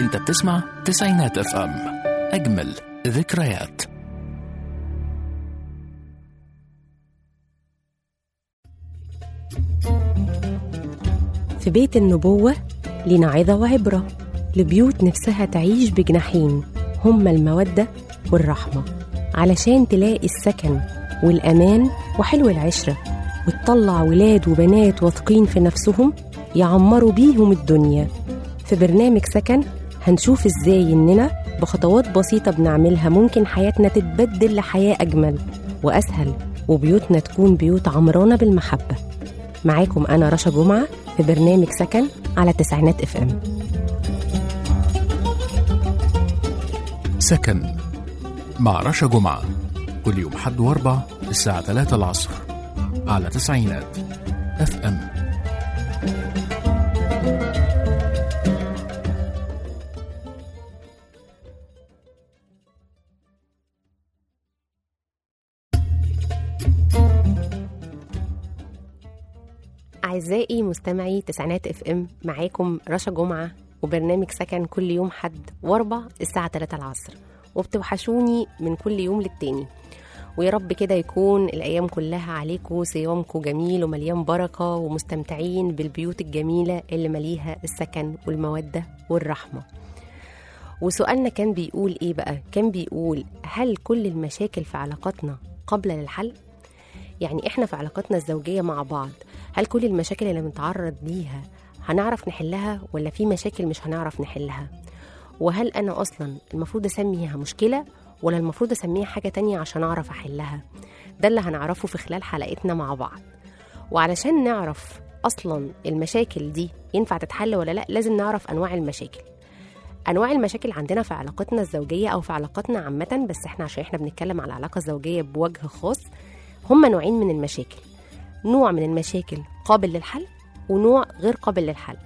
انت بتسمع تسعينات اف ام اجمل ذكريات في بيت النبوة لنا عظة وعبرة لبيوت نفسها تعيش بجناحين هما المودة والرحمة علشان تلاقي السكن والأمان وحلو العشرة وتطلع ولاد وبنات واثقين في نفسهم يعمروا بيهم الدنيا في برنامج سكن هنشوف ازاي اننا بخطوات بسيطة بنعملها ممكن حياتنا تتبدل لحياة أجمل وأسهل وبيوتنا تكون بيوت عمرانة بالمحبة معاكم أنا رشا جمعة في برنامج سكن على تسعينات اف ام سكن مع رشا جمعة كل يوم حد واربع الساعة 3 العصر على تسعينات اف ام أعزائي مستمعي تسعينات اف ام معاكم رشا جمعة وبرنامج سكن كل يوم حد واربع الساعة 3 العصر وبتوحشوني من كل يوم للتاني ويا رب كده يكون الأيام كلها عليكم صيامكم جميل ومليان بركة ومستمتعين بالبيوت الجميلة اللي مليها السكن والمودة والرحمة وسؤالنا كان بيقول إيه بقى؟ كان بيقول هل كل المشاكل في علاقاتنا قابلة للحل؟ يعني إحنا في علاقاتنا الزوجية مع بعض هل كل المشاكل اللي بنتعرض ليها هنعرف نحلها ولا في مشاكل مش هنعرف نحلها؟ وهل أنا أصلا المفروض أسميها مشكلة ولا المفروض أسميها حاجة تانية عشان أعرف أحلها؟ ده اللي هنعرفه في خلال حلقتنا مع بعض وعلشان نعرف أصلا المشاكل دي ينفع تتحل ولا لأ لازم نعرف أنواع المشاكل انواع المشاكل عندنا في علاقتنا الزوجيه او في علاقاتنا عامه بس احنا عشان احنا بنتكلم على العلاقه الزوجيه بوجه خاص هما نوعين من المشاكل نوع من المشاكل قابل للحل ونوع غير قابل للحل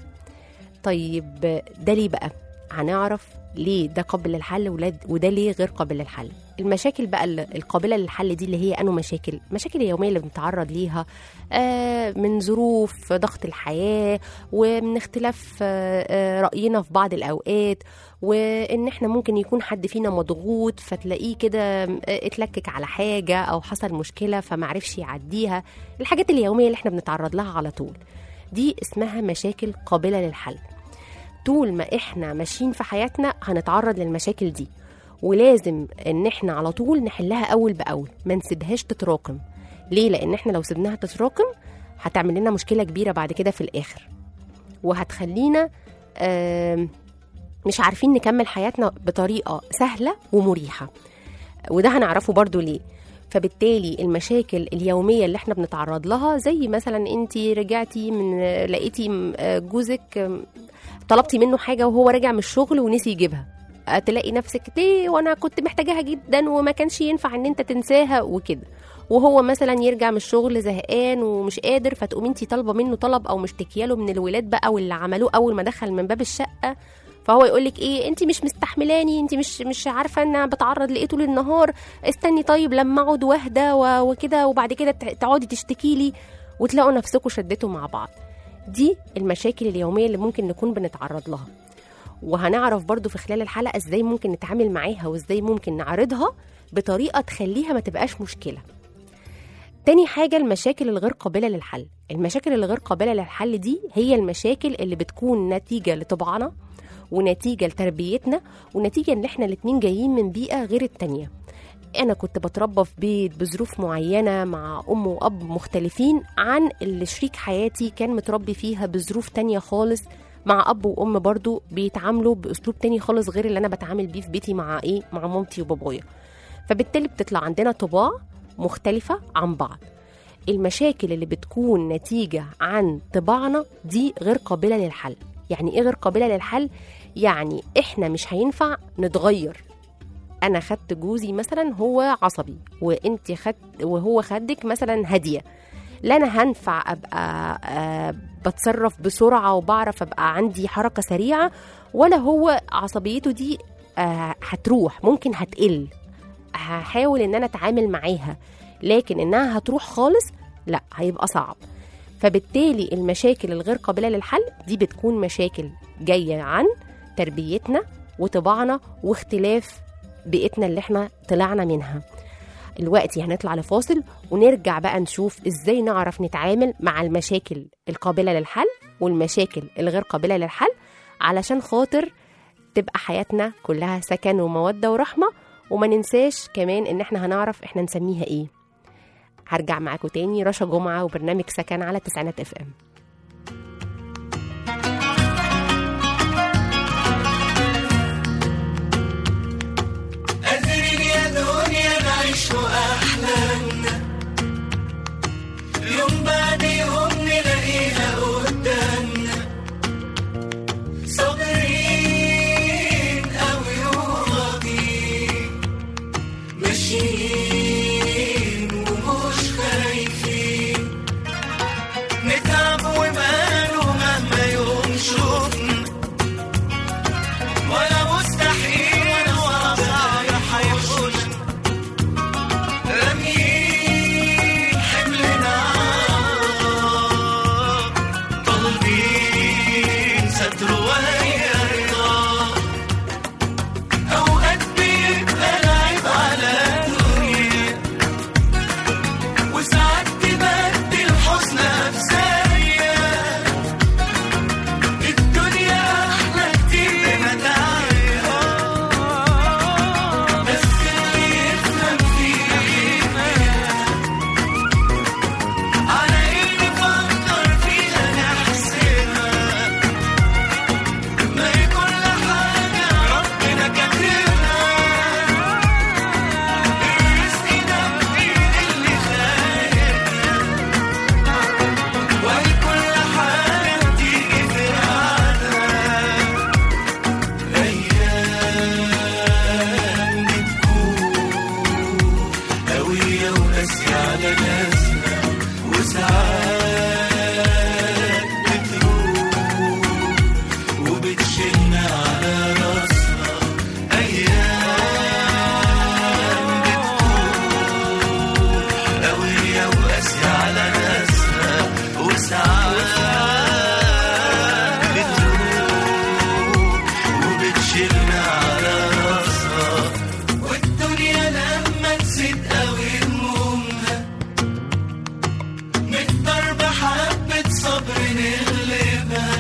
طيب ده ليه بقى هنعرف ليه ده قابل للحل ولا- وده ليه غير قابل للحل المشاكل بقى ال- القابله للحل دي اللي هي انه مشاكل مشاكل اليوميه اللي بنتعرض ليها آه، من ظروف ضغط الحياه ومن اختلاف آه، آه، راينا في بعض الاوقات وان احنا ممكن يكون حد فينا مضغوط فتلاقيه كده آه، اتلكك على حاجه او حصل مشكله فمعرفش يعديها الحاجات اليوميه اللي احنا بنتعرض لها على طول دي اسمها مشاكل قابله للحل طول ما احنا ماشيين في حياتنا هنتعرض للمشاكل دي ولازم ان احنا على طول نحلها اول باول ما نسيبهاش تتراكم ليه لان احنا لو سيبناها تتراكم هتعمل لنا مشكله كبيره بعد كده في الاخر وهتخلينا آم، مش عارفين نكمل حياتنا بطريقه سهله ومريحه وده هنعرفه برضو ليه فبالتالي المشاكل اليوميه اللي احنا بنتعرض لها زي مثلا انت رجعتي من لقيتي م- جوزك م- طلبتي منه حاجه وهو راجع من الشغل ونسي يجيبها تلاقي نفسك ليه وانا كنت محتاجاها جدا وما كانش ينفع ان انت تنساها وكده وهو مثلا يرجع من الشغل زهقان ومش قادر فتقومي انت طالبه منه طلب او مشتكيه له من الولاد بقى واللي عملوه اول ما دخل من باب الشقه فهو يقول لك ايه انت مش مستحملاني انت مش مش عارفه ان انا بتعرض لايه طول النهار استني طيب لما اقعد واهدى و- وكده وبعد كده ت- تقعدي تشتكي لي وتلاقوا نفسكم شدتوا مع بعض دي المشاكل اليوميه اللي ممكن نكون بنتعرض لها وهنعرف برضو في خلال الحلقه ازاي ممكن نتعامل معاها وازاي ممكن نعرضها بطريقه تخليها ما تبقاش مشكله تاني حاجة المشاكل الغير قابلة للحل المشاكل الغير قابلة للحل دي هي المشاكل اللي بتكون نتيجة لطبعنا ونتيجة لتربيتنا ونتيجة ان احنا الاتنين جايين من بيئة غير التانية انا كنت بتربى في بيت بظروف معينة مع ام واب مختلفين عن اللي شريك حياتي كان متربي فيها بظروف تانية خالص مع اب وام برضو بيتعاملوا باسلوب تاني خالص غير اللي انا بتعامل بيه في بيتي مع ايه مع مامتي وبابايا فبالتالي بتطلع عندنا طباع مختلفة عن بعض المشاكل اللي بتكون نتيجة عن طباعنا دي غير قابلة للحل يعني ايه غير قابلة للحل يعني احنا مش هينفع نتغير انا خدت جوزي مثلا هو عصبي وانت خدت وهو خدك مثلا هاديه لا انا هنفع ابقى آه بتصرف بسرعه وبعرف ابقى عندي حركه سريعه ولا هو عصبيته دي آه هتروح ممكن هتقل هحاول ان انا اتعامل معاها لكن انها هتروح خالص لا هيبقى صعب فبالتالي المشاكل الغير قابله للحل دي بتكون مشاكل جايه عن تربيتنا وطباعنا واختلاف بيئتنا اللي احنا طلعنا منها دلوقتي هنطلع لفاصل ونرجع بقى نشوف ازاي نعرف نتعامل مع المشاكل القابلة للحل والمشاكل الغير قابلة للحل علشان خاطر تبقى حياتنا كلها سكن ومودة ورحمة وما ننساش كمان ان احنا هنعرف احنا نسميها ايه هرجع معاكم تاني رشا جمعة وبرنامج سكن على تسعينات اف ام قادرين يا دنيا نعيش أحلامنا يوم بعد يوم نلاقيها قدامنا صابرين أوي وراضيين ماشيين ومش خايفين نتعب وماله مهما يوم شوفنا ولا مستحيل ولا صعب هيخش راميين حملنا طالبين ستر وهي رضا أوقات بيبقى لعب على الدنيا وساعات تبدل حزنها في ثانية الدنيا أحلى كتير بمتاعها بس اللي يفهم فيها على إيه نفكر فيها نحسبها ما هي كل حاجة ربنا كاتبها الرزق ده بإيد اللي خالقنا وهي كل حاجة بتيجي في ميعادها أيام بتكون قوية وقاسية على ناسنا وساعات بتروح وبتشيلنا على راسنا أيام بتكون قوية وقاسية على ناسنا وساعات بتروح وبتشيلنا على راسها والدنيا لما تزيد قوي همومها نقدر بحبة صبر نغلبها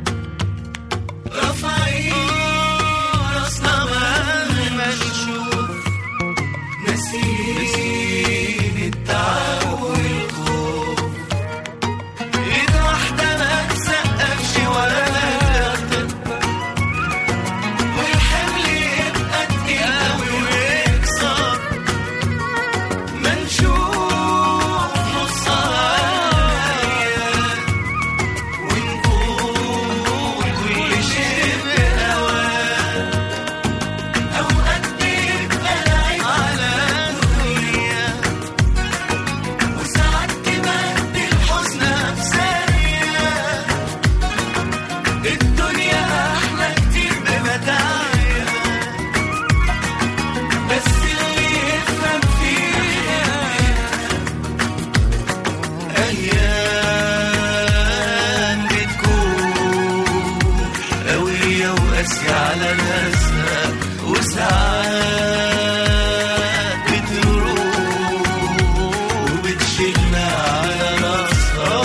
رافعين راسنا مهما نشوف ناسيين التعب والخوف ايد واحدة ما تسقفش ولا تكبر والحمل يبقى تقيل قوي ويكسر ما نشوف نصها ونقول كل شيء بهواه أوقات بيبقى لعب على الدنيا وساعات تبدل حزنها في ثانية الدنيا أحلى كتير بمتاعها بس اللي يفهم فيها أيام بتكون قوية وقاسية على ناسها وساعات بتروح وبتشيلنا على راسها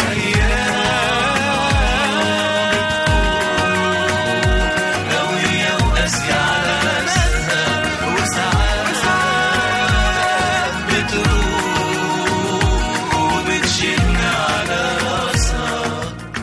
أيام بتكون قوية وقاسية على ناسها وساعات بتروح وبتشيلنا على راسها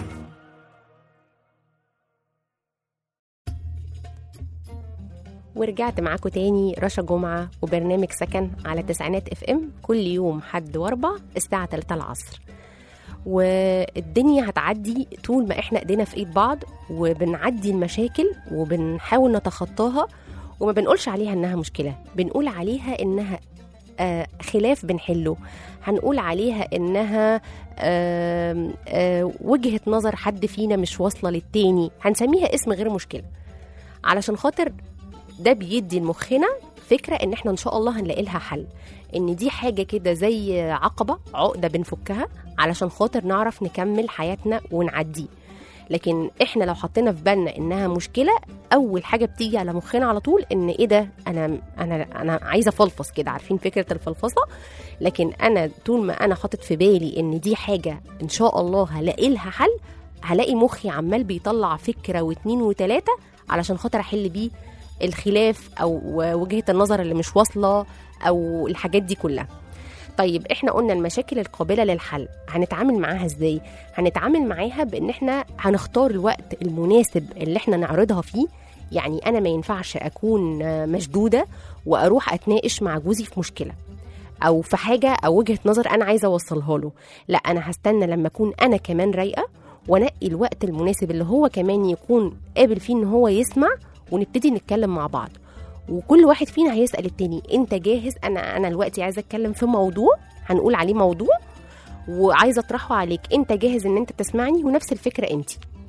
ورجعت معاكم تاني رشا جمعة وبرنامج سكن على تسعينات اف ام كل يوم حد واربع الساعة 3 العصر والدنيا هتعدي طول ما احنا ايدينا في ايد بعض وبنعدي المشاكل وبنحاول نتخطاها وما بنقولش عليها انها مشكلة بنقول عليها انها آه خلاف بنحله هنقول عليها انها آه آه وجهة نظر حد فينا مش واصلة للتاني هنسميها اسم غير مشكلة علشان خاطر ده بيدي لمخنا فكره ان احنا ان شاء الله هنلاقي لها حل ان دي حاجه كده زي عقبه عقده بنفكها علشان خاطر نعرف نكمل حياتنا ونعديه لكن احنا لو حطينا في بالنا انها مشكله اول حاجه بتيجي على مخنا على طول ان ايه ده انا انا انا عايزه افلفص كده عارفين فكره الفلفصه لكن انا طول ما انا حاطط في بالي ان دي حاجه ان شاء الله هلاقي لها حل هلاقي مخي عمال بيطلع فكره واتنين وتلاته علشان خاطر احل بيه الخلاف او وجهه النظر اللي مش واصله او الحاجات دي كلها طيب احنا قلنا المشاكل القابله للحل هنتعامل معاها ازاي هنتعامل معاها بان احنا هنختار الوقت المناسب اللي احنا نعرضها فيه يعني انا ما ينفعش اكون مشدوده واروح اتناقش مع جوزي في مشكله او في حاجه او وجهه نظر انا عايزه اوصلها له لا انا هستنى لما اكون انا كمان رايقه وانقي الوقت المناسب اللي هو كمان يكون قابل فيه ان هو يسمع ونبتدي نتكلم مع بعض وكل واحد فينا هيسال التاني انت جاهز انا انا دلوقتي عايزه اتكلم في موضوع هنقول عليه موضوع وعايزه اطرحه عليك انت جاهز ان انت تسمعني ونفس الفكره انت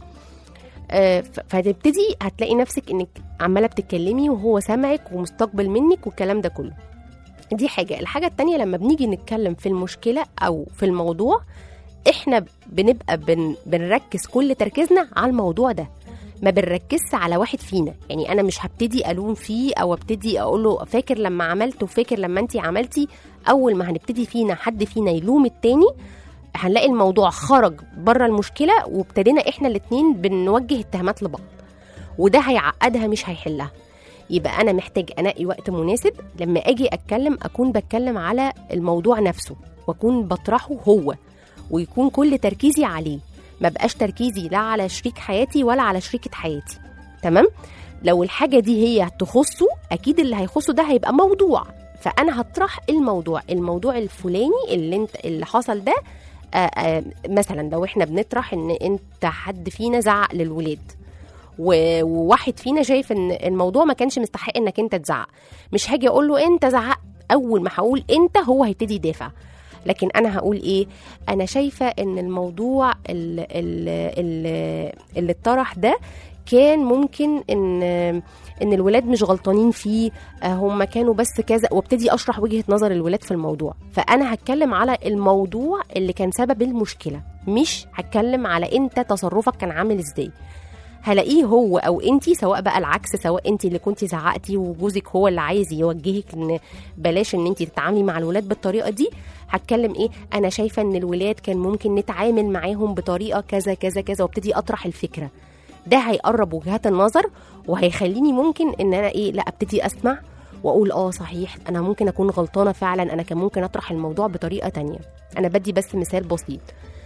آه، ف- فهتبتدي هتلاقي نفسك انك عماله بتتكلمي وهو سامعك ومستقبل منك والكلام ده كله دي حاجه الحاجه التانية لما بنيجي نتكلم في المشكله او في الموضوع احنا بنبقى بن بنركز كل تركيزنا على الموضوع ده ما بنركزش على واحد فينا يعني انا مش هبتدي الوم فيه او ابتدي اقول له فاكر لما عملت وفاكر لما انت عملتي اول ما هنبتدي فينا حد فينا يلوم التاني هنلاقي الموضوع خرج بره المشكله وابتدينا احنا الاتنين بنوجه اتهامات لبعض وده هيعقدها مش هيحلها يبقى انا محتاج انقي وقت مناسب لما اجي اتكلم اكون بتكلم على الموضوع نفسه واكون بطرحه هو ويكون كل تركيزي عليه ما بقاش تركيزي لا على شريك حياتي ولا على شريكة حياتي تمام لو الحاجة دي هي تخصه أكيد اللي هيخصه ده هيبقى موضوع فأنا هطرح الموضوع الموضوع الفلاني اللي انت اللي حصل ده آآ آآ مثلا لو احنا بنطرح ان انت حد فينا زعق للولاد و- وواحد فينا شايف ان الموضوع ما كانش مستحق انك انت تزعق مش هاجي اقول له انت زعقت اول ما هقول انت هو هيبتدي يدافع لكن انا هقول ايه انا شايفه ان الموضوع اللي, اللي, اللي اتطرح ده كان ممكن ان ان الولاد مش غلطانين فيه آه، هم كانوا بس كذا وابتدي اشرح وجهه نظر الولاد في الموضوع فانا هتكلم على الموضوع اللي كان سبب المشكله مش هتكلم على انت تصرفك كان عامل ازاي هلاقيه هو او انتي سواء بقى العكس سواء انتي اللي كنتي زعقتي وجوزك هو اللي عايز يوجهك ان بلاش ان انتي تتعاملي مع الولاد بالطريقه دي هتكلم ايه انا شايفه ان الولاد كان ممكن نتعامل معاهم بطريقه كذا كذا كذا وابتدي اطرح الفكره ده هيقرب وجهات النظر وهيخليني ممكن ان انا ايه لا ابتدي اسمع واقول اه صحيح انا ممكن اكون غلطانه فعلا انا كان ممكن اطرح الموضوع بطريقه تانية انا بدي بس مثال بسيط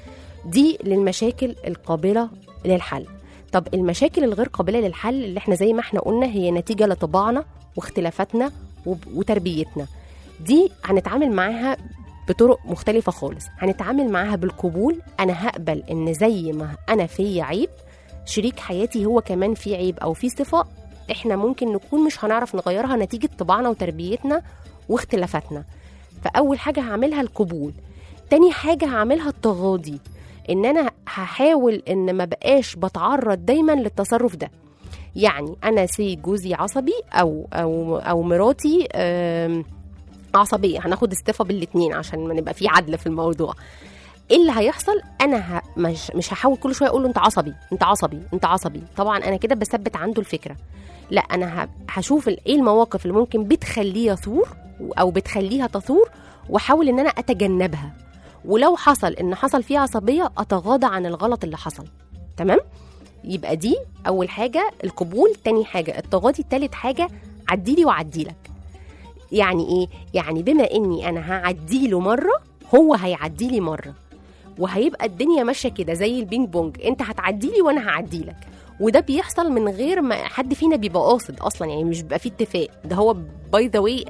دي للمشاكل القابله للحل طب المشاكل الغير قابله للحل اللي احنا زي ما احنا قلنا هي نتيجه لطباعنا واختلافاتنا وب- وتربيتنا دي هنتعامل معاها بطرق مختلفة خالص هنتعامل معاها بالقبول أنا هقبل إن زي ما أنا في عيب شريك حياتي هو كمان في عيب أو في صفة إحنا ممكن نكون مش هنعرف نغيرها نتيجة طباعنا وتربيتنا واختلافاتنا فأول حاجة هعملها القبول تاني حاجة هعملها التغاضي إن أنا هحاول إن ما بقاش بتعرض دايما للتصرف ده يعني أنا سي جوزي عصبي أو أو أو مراتي آم، عصبيه هناخد استفا بالاتنين عشان ما نبقى في عدل في الموضوع ايه اللي هيحصل انا ه... مش مش هحاول كل شويه اقول له انت عصبي انت عصبي انت عصبي طبعا انا كده بثبت عنده الفكره لا انا ه... هشوف ال- ايه المواقف اللي ممكن بتخليه يثور او بتخليها تثور واحاول ان انا اتجنبها ولو حصل ان حصل فيه عصبيه اتغاضى عن الغلط اللي حصل تمام يبقى دي اول حاجه القبول تاني حاجه التغاضي تالت حاجه عديلي وعديلك يعني ايه يعني بما اني انا هعديله مره هو هيعديلي مره وهيبقى الدنيا ماشيه كده زي البينج بونج انت هتعديلي وانا هعديلك وده بيحصل من غير ما حد فينا بيبقى قاصد اصلا يعني مش بيبقى فيه اتفاق ده هو باي ذا واي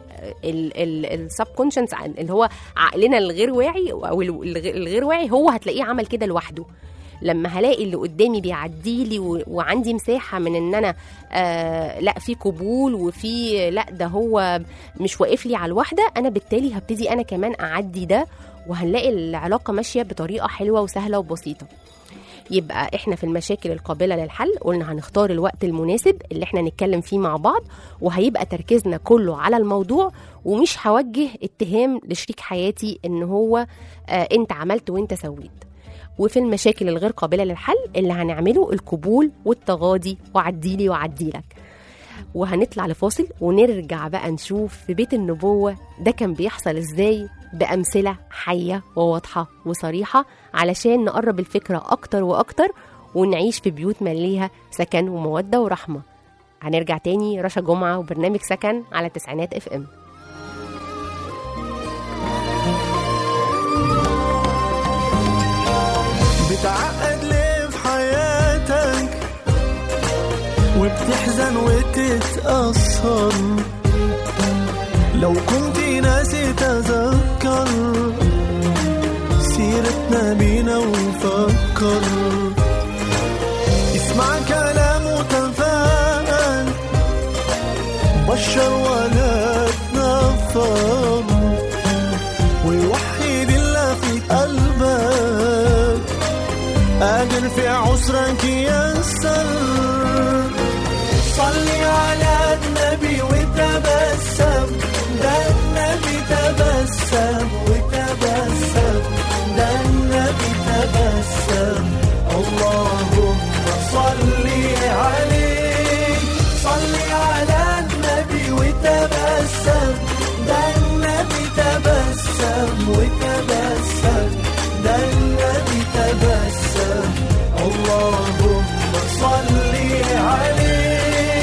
السب كونشنس اللي هو عقلنا الغير واعي او الغ- الغير واعي هو هتلاقيه عمل كده لوحده لما هلاقي اللي قدامي بيعدي لي و- وعندي مساحه من ان انا آه لا في قبول وفي لا ده هو مش واقف لي على الواحده انا بالتالي هبتدي انا كمان اعدي ده وهنلاقي العلاقه ماشيه بطريقه حلوه وسهله وبسيطه يبقى احنا في المشاكل القابله للحل قلنا هنختار الوقت المناسب اللي احنا نتكلم فيه مع بعض وهيبقى تركيزنا كله على الموضوع ومش هوجه اتهام لشريك حياتي ان هو آه انت عملت وانت سويت وفي المشاكل الغير قابلة للحل اللي هنعمله القبول والتغاضي وعديلي وعديلك وهنطلع لفاصل ونرجع بقى نشوف في بيت النبوة ده كان بيحصل ازاي بأمثلة حية وواضحة وصريحة علشان نقرب الفكرة أكتر وأكتر ونعيش في بيوت مليها سكن ومودة ورحمة هنرجع تاني رشا جمعة وبرنامج سكن على تسعينات اف ام بتعقد ليه في حياتك وبتحزن وتتأثر لو كنت ناسي تذكر سيرتنا بينا وفكر اسمع كلام وتفاءل بشر ولا تنفر ووحد الله في قلبك قادر في عسرك يسر صلي على النبي وتبسم ده النبي تبسم وتبسم ده النبي تبسم اللهم صلي عليه صلي على النبي وتبسم ده النبي تبسم وتبسم ده النبي تبسم اللهم صلي عليه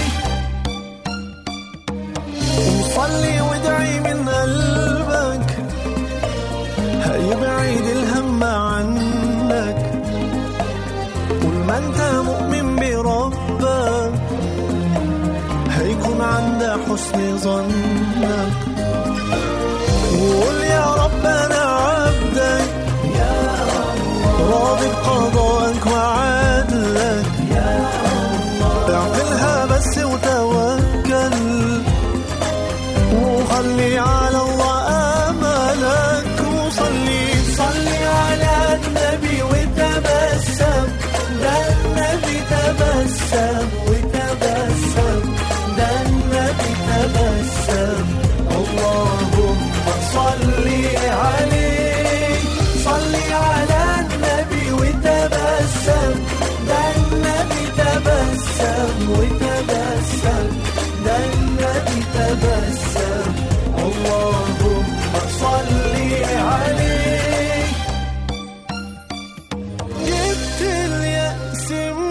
وصلي وادعي من قلبك هيبعد الهم عنك طول ما انت مؤمن بربك هيكون عند حسن ظنك وقول يا رب انا عبدك راضي بقضائك وعدلك اعقلها بس وتوكل وخلي على الله املك وصلي صلي على النبي وتبسم ده النبي تبسم وتبسم ده النبي تبسم اللهم صلي عليه صلي على النبي وتبسم ده النبي تبسم وتبسم ده النبي تبسم اللهم صلي عليه جبت اليأس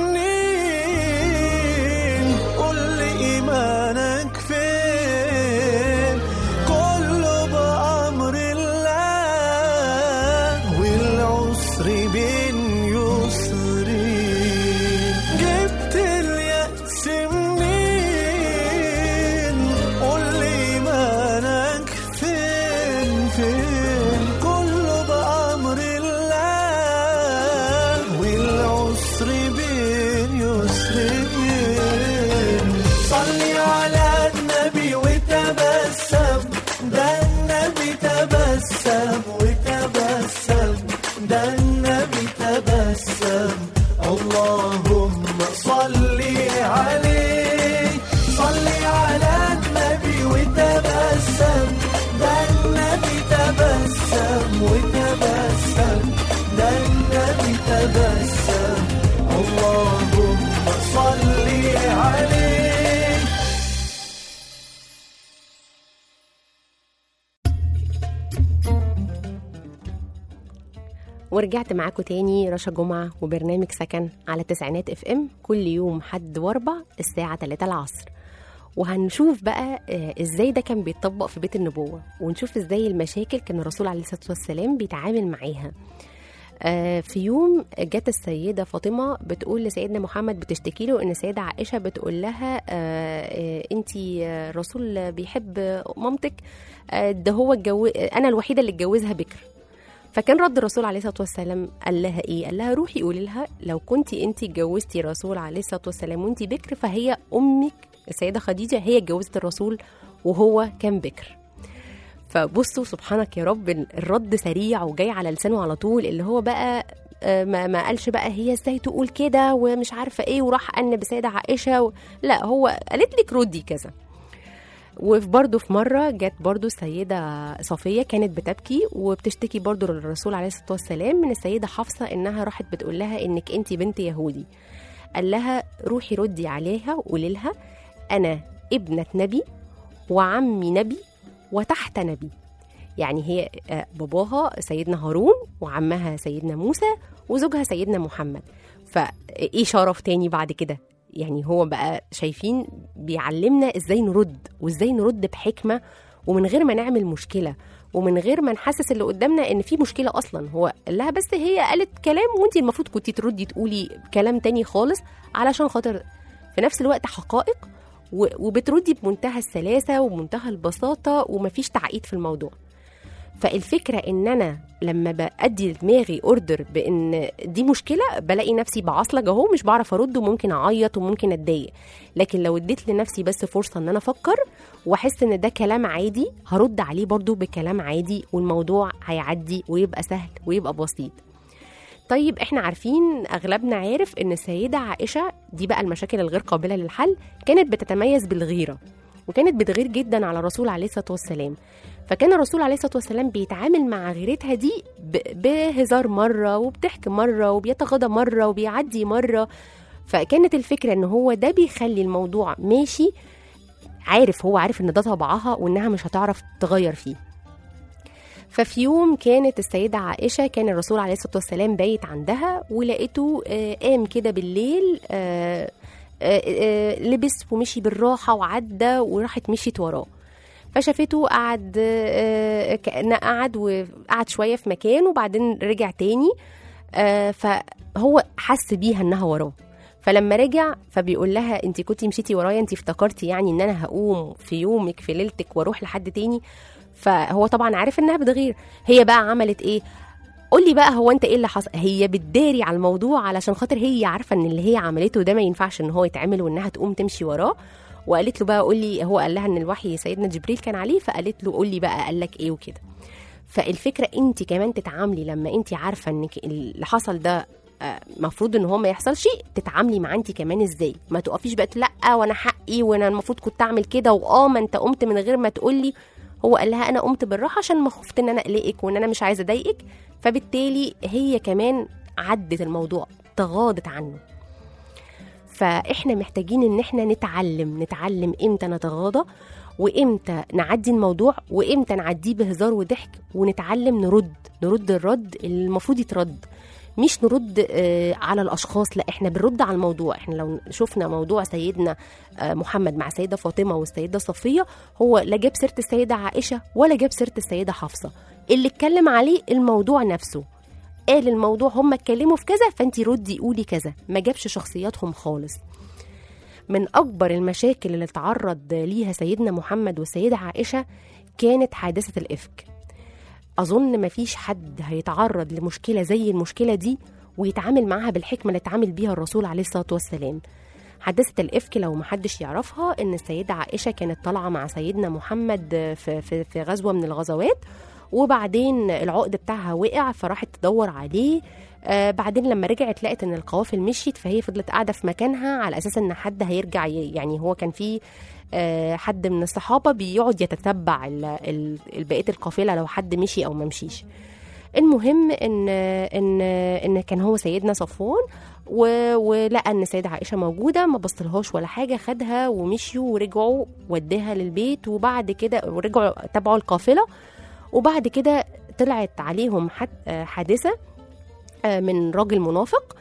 منين قول لي إيمانك فين كله بأمر الله والعسر بين يسرين جبت اليأس منين قول لي إيمانك فين فين كله بأمر الله والعسر بين يسرين صلي على النبي وتبسم ده النبي تبسم وتبسم ده النبي تبسم اللهم صلي عليه صلي على النبي وتبسم ده النبي تبسم وتبسم ده النبي تبسم اللهم صلي عليه ورجعت معاكم تاني رشا جمعة وبرنامج سكن على تسعينات اف ام كل يوم حد واربع الساعة 3 العصر وهنشوف بقى آه، ازاي ده كان بيتطبق في بيت النبوة ونشوف ازاي المشاكل كان الرسول عليه الصلاة والسلام بيتعامل معاها آه، في يوم جت السيدة فاطمة بتقول لسيدنا محمد بتشتكي له ان السيدة عائشة بتقول لها انت الرسول بيحب مامتك آه، ده هو الجو... انا الوحيدة اللي اتجوزها بكر فكان رد الرسول عليه الصلاه والسلام قال لها ايه؟ قال لها روحي قولي لها لو كنت انت اتجوزتي الرسول عليه الصلاه والسلام وانت بكر فهي امك السيده خديجه هي اتجوزت الرسول وهو كان بكر. فبصوا سبحانك يا رب الرد سريع وجاي على لسانه على طول اللي هو بقى آه، ما, ما قالش بقى هي ازاي تقول كده ومش عارفه ايه وراح ان بسيده عائشه و... لا هو قالت لك ردي كذا وفي برضه في مرة جت برضه السيدة صفية كانت بتبكي وبتشتكي برضه للرسول عليه الصلاة والسلام من السيدة حفصة إنها راحت بتقول لها إنك أنت بنت يهودي قال لها روحي ردي عليها وقولي لها أنا ابنة نبي وعمي نبي وتحت نبي يعني هي آه، باباها سيدنا هارون وعمها سيدنا موسى وزوجها سيدنا محمد فايه شرف تاني بعد كده يعني هو بقى شايفين بيعلمنا ازاي نرد وازاي نرد بحكمه ومن غير ما نعمل مشكله ومن غير ما نحسس اللي قدامنا ان في مشكله اصلا هو قال لها بس هي قالت كلام وانت المفروض كنتي تردي تقولي كلام تاني خالص علشان خاطر في نفس الوقت حقائق و- وبتردي بمنتهى السلاسه وبمنتهى البساطه ومفيش تعقيد في الموضوع فالفكره ان انا لما بادي لدماغي اوردر بان دي مشكله بلاقي نفسي بعصلج اهو مش بعرف ارد وممكن اعيط وممكن اتضايق لكن لو اديت لنفسي بس فرصه ان انا افكر واحس ان ده كلام عادي هرد عليه برضو بكلام عادي والموضوع هيعدي ويبقى سهل ويبقى بسيط طيب احنا عارفين اغلبنا عارف ان السيده عائشه دي بقى المشاكل الغير قابله للحل كانت بتتميز بالغيره وكانت بتغير جدا على الرسول عليه الصلاه والسلام فكان الرسول عليه الصلاه والسلام بيتعامل مع غيرتها دي ب- بهزار مره وبضحك مره وبيتغاضى مره وبيعدي مره فكانت الفكره ان هو ده بيخلي الموضوع ماشي عارف هو عارف ان ده طبعها وانها مش هتعرف تغير فيه ففي يوم كانت السيدة عائشة كان الرسول عليه الصلاة والسلام بايت عندها ولقيته آه، قام كده بالليل آه، آه، آه، لبس ومشي بالراحة وعدى وراحت مشيت وراه فشافته قعد آه، كأنه قعد وقعد شوية في مكان وبعدين رجع تاني آه، فهو حس بيها انها وراه فلما رجع فبيقول لها انت كنتي مشيتي ورايا انت افتكرتي يعني ان انا هقوم في يومك في ليلتك واروح لحد تاني فهو طبعا عارف انها بتغير هي بقى عملت ايه قولي بقى هو انت ايه اللي حصل هي بتداري على الموضوع علشان خاطر هي عارفه ان اللي هي عملته ده ما ينفعش ان هو يتعمل وانها تقوم تمشي وراه وقالت له بقى قولي هو قال لها ان الوحي سيدنا جبريل كان عليه فقالت له قولي بقى قال لك ايه وكده فالفكره انت كمان تتعاملي لما انت عارفه انك اللي حصل ده المفروض ان هو ما يحصلش تتعاملي معاه انت كمان ازاي ما تقفيش بقى تقولي لا وانا حقي وانا المفروض كنت اعمل كده واه ما انت قمت من غير ما تقولي هو قال لها انا قمت بالراحه عشان ما خفت ان انا اقلقك وان انا مش عايزه اضايقك فبالتالي هي كمان عدت الموضوع تغاضت عنه فاحنا محتاجين ان احنا نتعلم نتعلم امتى نتغاضى وامتى نعدي الموضوع وامتى نعديه بهزار وضحك ونتعلم نرد نرد الرد اللي المفروض يترد مش نرد آه، على الاشخاص لا احنا بنرد على الموضوع احنا لو شفنا موضوع سيدنا آه، محمد مع السيده فاطمه والسيده صفيه هو لا جاب سيره السيده عائشه ولا جاب سيره السيده حفصه اللي اتكلم عليه الموضوع نفسه قال الموضوع هم اتكلموا في كذا فانت ردي قولي كذا ما جابش شخصياتهم خالص من اكبر المشاكل اللي تعرض ليها سيدنا محمد والسيده عائشه كانت حادثه الافك اظن مفيش حد هيتعرض لمشكله زي المشكله دي ويتعامل معاها بالحكمه اللي اتعامل بيها الرسول عليه الصلاه والسلام حادثة الإفك لو محدش يعرفها إن السيدة عائشة كانت طالعة مع سيدنا محمد في, في, في غزوة من الغزوات وبعدين العقد بتاعها وقع فراحت تدور عليه آه بعدين لما رجعت لقت ان القوافل مشيت فهي فضلت قاعده في مكانها على اساس ان حد هيرجع ي- يعني هو كان في آه حد من الصحابه بيقعد يتتبع ال- ال- بقيه القافله لو حد مشي او ما مشيش المهم ان ان ان كان هو سيدنا صفوان و- ولقى ان السيده عائشه موجوده ما بصلهاش ولا حاجه خدها ومشيوا ورجعوا وداها للبيت وبعد كده ورجعوا تبعوا القافله وبعد كده طلعت عليهم حد- آه، حادثه آه، من راجل منافق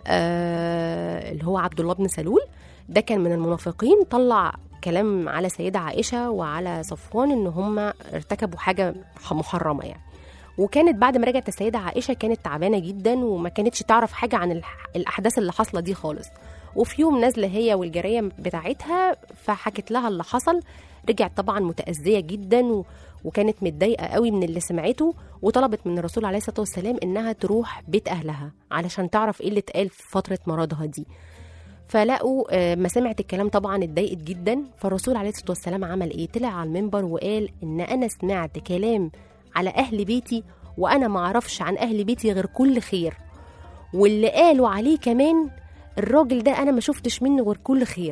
آه، اللي هو عبد الله بن سلول ده كان من المنافقين طلع كلام على سيدة عائشة وعلى صفوان ان هم ارتكبوا حاجة محرمة يعني وكانت بعد ما رجعت السيدة عائشة كانت تعبانة جدا وما كانتش تعرف حاجة عن الح- الأحداث اللي حاصلة دي خالص وفي يوم نازلة هي والجارية بتاعتها فحكت لها اللي حصل رجعت طبعا متأذية جدا و... وكانت متضايقة قوي من اللي سمعته وطلبت من الرسول عليه الصلاة والسلام إنها تروح بيت أهلها علشان تعرف إيه اللي اتقال في فترة مرضها دي فلقوا آه، ما سمعت الكلام طبعا اتضايقت جدا فالرسول عليه الصلاه والسلام عمل ايه طلع على المنبر وقال ان انا سمعت كلام على اهل بيتي وانا ما اعرفش عن اهل بيتي غير كل خير واللي قالوا عليه كمان الراجل ده انا ما شفتش منه غير كل خير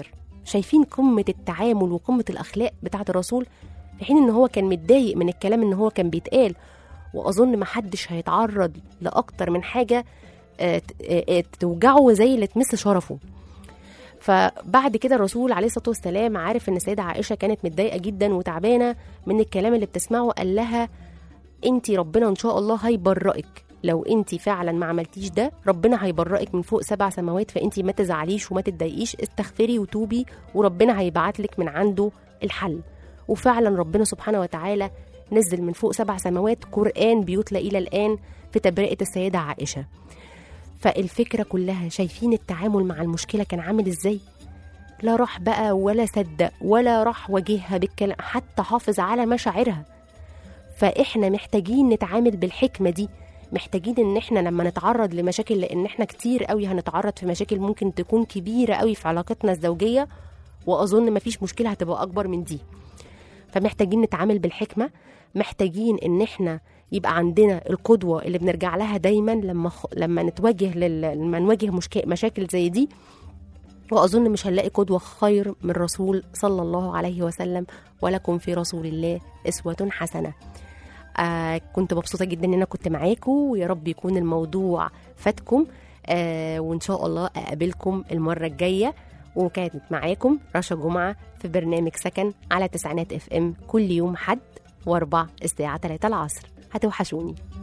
شايفين قمة التعامل وقمة الأخلاق بتاعة الرسول في حين إن هو كان متضايق من الكلام إن هو كان بيتقال وأظن محدش هيتعرض لأكتر من حاجة آه، ت- آه، آه، توجعه زي اللي تمس شرفه فبعد كده الرسول عليه الصلاه والسلام عارف ان السيده عائشه كانت متضايقه جدا وتعبانه من الكلام اللي بتسمعه قال لها انت ربنا ان شاء الله هيبرئك لو انت فعلا ما عملتيش ده ربنا هيبرئك من فوق سبع سماوات فانت ما تزعليش وما تتضايقيش استغفري وتوبي وربنا هيبعت لك من عنده الحل وفعلا ربنا سبحانه وتعالى نزل من فوق سبع سماوات قرآن بيتلى إلى الآن في تبرئة السيدة عائشة فالفكرة كلها شايفين التعامل مع المشكلة كان عامل ازاي لا راح بقى ولا صدق ولا راح واجهها بالكلام حتى حافظ على مشاعرها فاحنا محتاجين نتعامل بالحكمة دي محتاجين ان احنا لما نتعرض لمشاكل لان احنا كتير قوي هنتعرض في مشاكل ممكن تكون كبيرة قوي في علاقتنا الزوجية واظن مفيش مشكلة هتبقى اكبر من دي فمحتاجين نتعامل بالحكمة محتاجين ان احنا يبقى عندنا القدوة اللي بنرجع لها دايما لما خ... لما نتواجه لل... لما نواجه مشك... مشاكل زي دي وأظن مش هنلاقي قدوة خير من الرسول صلى الله عليه وسلم ولكم في رسول الله أسوة حسنة آه كنت مبسوطة جدا إن أنا كنت معاكم ويا رب يكون الموضوع فاتكم آه وإن شاء الله أقابلكم المرة الجاية وكانت معاكم رشا جمعة في برنامج سكن على تسعينات اف ام كل يوم حد واربع الساعة 3 العصر هتوحشوني